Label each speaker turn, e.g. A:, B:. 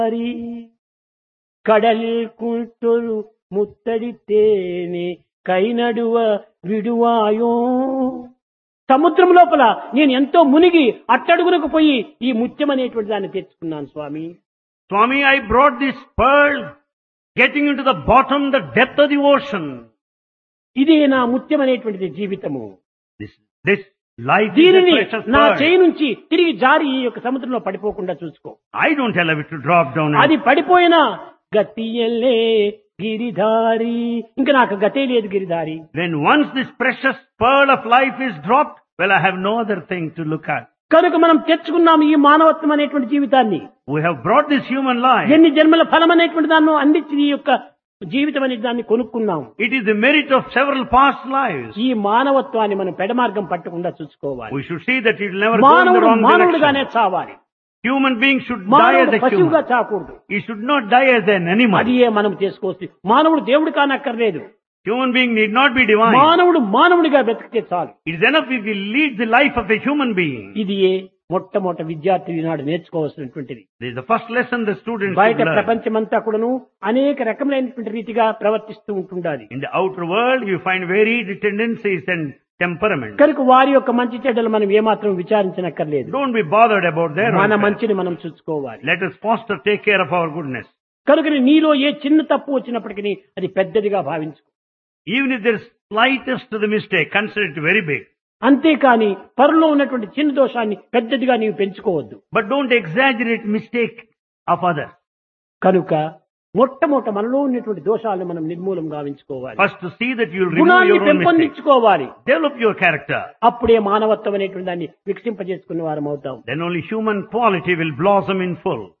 A: హరి కడలిల్ కుల్తొరు ముత్తడితేనే కైనడువ విడువాయో సముద్రం లోపల నేను ఎంతో మునిగి అట్టడుగునకు పోయి ఈ ముత్యం అనేటువంటి దాన్ని తెచ్చుకున్నాను స్వామి
B: Swami, I brought this pearl getting into the bottom, the depth of the ocean.
A: ఇదే నా ముత్యం అనేటువంటిది జీవితము
B: This, this life is a
A: దీనిని
B: precious
A: నా
B: pearl.
A: చేయి నుంచి తిరిగి జారి ఈ యొక్క సముద్రంలో పడిపోకుండా చూసుకో
B: I don't allow it to drop down.
A: అది పడిపోయినా గతియల్లే గిరిధారి ఇంకా నాకు గతే లేదు Giridhari
B: When once this precious pearl of life is dropped, well, I have no other thing to look at.
A: కనుక మనం తెచ్చుకున్నాం ఈ మానవత్వం అనేటువంటి జీవితాన్ని
B: We have brought this human life.
A: ఎన్ని జన్మల ఫలం అనేటువంటి దాన్ని అందించి ఈ యొక్క జీవితం అనే దాన్ని కొనుక్కున్నాం
B: It is the merit of several past lives.
A: ఈ మానవత్వాన్ని మనం పెడమార్గం పట్టకుండా చూసుకోవాలి
B: We should see that it will never go in the
A: మానవుడు
B: wrong
A: మానవుడిగానే
B: direction.
A: చావాలి
B: Human beings should die
A: మానవుడు
B: as a
A: పశువుగా
B: human.
A: చాకూడదు
B: He should not die as an animal.
A: అది ఏ మనం చేసుకోవచ్చు మానవుడు దేవుడు కానక్కర్లేదు
B: Human being need not be divine.
A: మానవుడు మానవుడిగా బ్రతికితే చాలు
B: It is enough if he leads the life of a human being.
A: ఇది ఏ మొట్టమొదటి విద్యార్థి ఈనాడు నేర్చుకోవాల్సినటువంటిది
B: This is the first lesson the students
A: బయట
B: should learn.
A: ప్రపంచమంతా కూడాను అనేక రకములైనటువంటి రీతిగా ప్రవర్తిస్తూ ఉంటుండాలి
B: In the outer world, you find varied tendencies and temperaments.
A: కనుక వారి యొక్క మంచి చెడ్డలు మనం ఏమాత్రం విచారించనక్కర్లేదు
B: Don't be bothered about their
A: మన
B: welfare.
A: మంచిని మనం చూసుకోవాలి
B: Let us foster, take care of our goodness.
A: కనుక నీలో ఏ చిన్న తప్పు వచ్చినప్పటికీ అది పెద్దదిగా భావించు
B: Even if there is slightest to the mistake, consider it very big.
A: అంతేకాని పరులో ఉన్నటువంటి చిన్న దోషాన్ని పెద్దదిగా నీవు పెంచుకోవద్దు
B: But don't exaggerate mistake of others.
A: కనుక మొట్టమొదట మనలో ఉన్నటువంటి దోషాలను మనం నిర్మూలం గావించుకోవాలి
B: First to see that you'll remove
A: గుణాన్ని
B: your own mistakes.
A: పెంపొందించుకోవాలి
B: Develop your character.
A: అప్పుడే మానవత్వం అనేటువంటి దాన్ని వికసింపజేసుకునే వారం అవుతాం
B: Then only human quality will blossom in full.